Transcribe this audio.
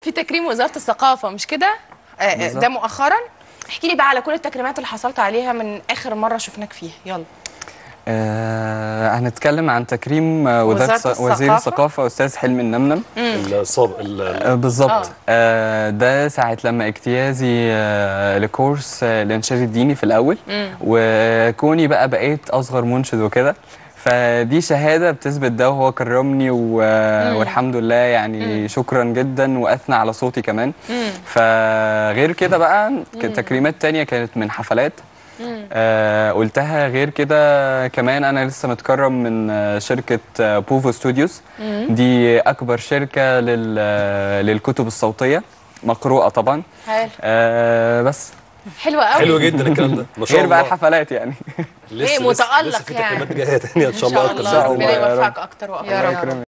في تكريم وزاره الثقافه مش كده آه، آه، بالظبط. ده مؤخرا احكي لي بقى على كل التكريمات اللي حصلت عليها من اخر مره شفناك فيها يلا آه هنتكلم عن تكريم آه، وزارة وزارة الث- وزير الثقافة. الثقافة أستاذ حلمي النمنم الصاب ال- آه بالظبط آه ده ساعة لما اجتيازي آه لكورس آه الإنشاد الديني في الأول وكوني بقى بقيت أصغر منشد وكده فدي شهادة بتثبت ده وهو كرمني و... والحمد لله يعني شكرا جدا وأثنى على صوتي كمان فغير كده بقى ك- تكريمات تانية كانت من حفلات آه قلتها غير كده كمان انا لسه متكرم من آه، شركه آه، بوفو ستوديوز دي اكبر شركه لل آه، للكتب الصوتيه مقروءه طبعا حلو آه بس حلوه قوي حلو جدا الكلام ده ما شاء غير الله بقى الحفلات يعني لسه إيه، لسه- متألق لسه في يعني. تكريمات جايه تانية ان ان شاء الله شاء اكتر الله بإذن ربنا الله. يا رب. يوفقك اكتر واكتر يا الله رب. يكرمك